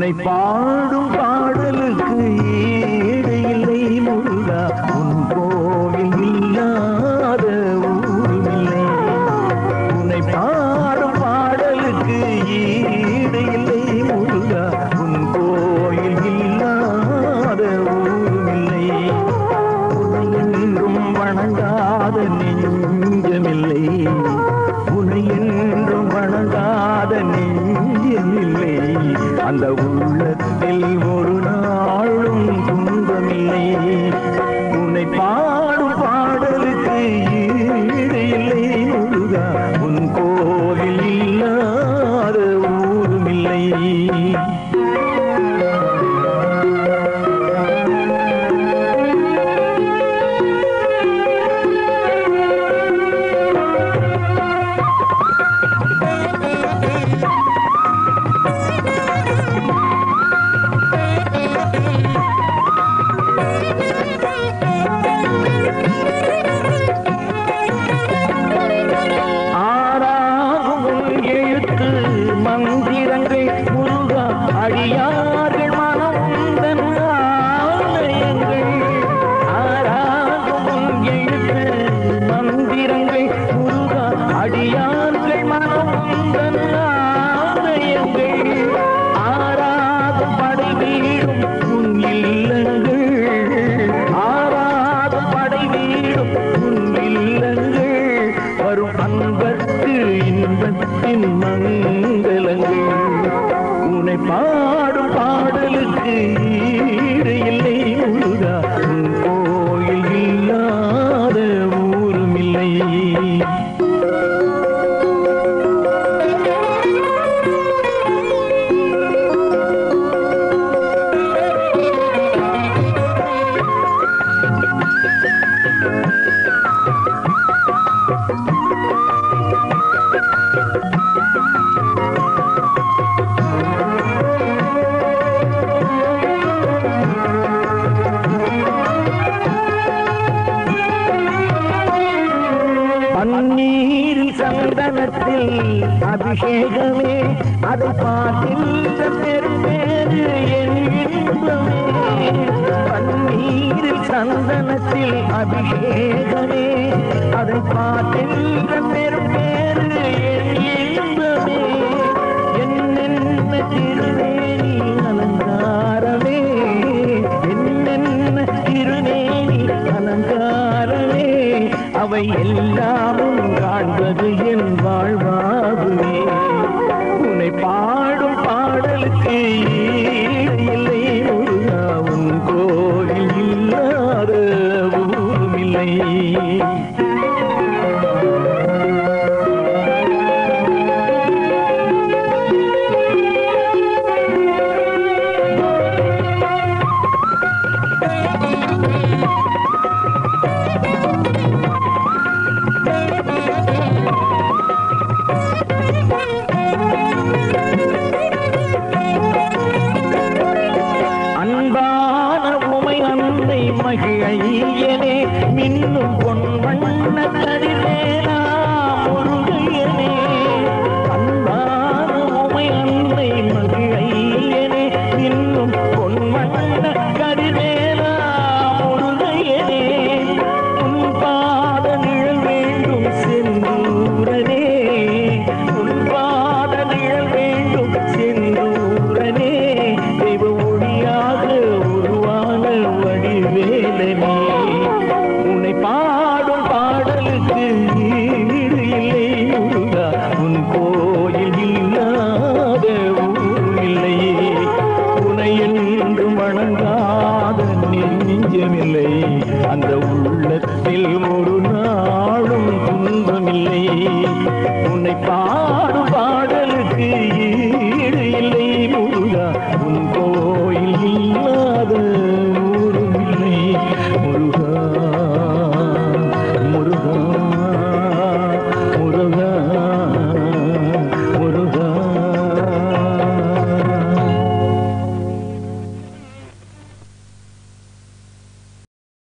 உன்னை பாடும் பாடலுக்கு ஈடு இல்லை முருகா உன் கோவில் இல்லாத ஊரில்லை உன்னை பாடும் பாடலுக்கு ஈடு இல்லை முருகா உன் கோயில் இல்லாத ஊருமில்லை உன்னை என்றும் வணங்காத நெஞ்சமில்லை உன்னை என்றும் வணங்காத நெஞ்சமில்லை அந்த உள்ளத்தில் ஒரு நாளும் துன்பமில்லை உன்னை பாடும் பாடலுக்கு ஈடு இல்லை முருகா உன் கோவில் இல்லாத ஊருமில்லை ஆறாகும் உன் எழுத்து மந்திரங்கள் முருகா அழியார்கள் மனம் உந்தன் ஆலயங்கள் ஆறாகும் உன் எழுத்து மந்திரங்கள் முருகா அடியார்கள் மனம் உந்தன் ஆலயங்கள் ஆறாகும் படை வீடும் உன் இல்லங்கள் ஆறாகும் படை வீடும் உன் இல்லங்கள் வரும் அன்பர்க்கு இன்பத்தின் மங்களங்கள் உன்னை பாடும் பாடலுக்கு ஈடு இல்லை முருகா உன் கோயில் இல்லாத ஊரும் இல்லை பன்னீரில் சந்தனத்தில் அபிஷேகமே அதை பார்க்கின்ற பெரும்பேறு என் இன்பமே பன்னீரில் சந்தனத்தில் அபிஷேகமே அதை பார்க்கின்ற பெரும்பேறு என் இன்பமே என்னென்ன திருவேணி அலங்காரமே என்னென்ன திருநேணி அலங்காரமே அவை எல்லாமும் காண்பது என் வாழ்வாகுமே உன்னை பாடும் பாடலுக்கு ஈடு இல்லை முருகா உன் கோயில் இல்லாத ஊரும் இல்லை அன்பான உமை அன்னை மகிழையனே மின்னும்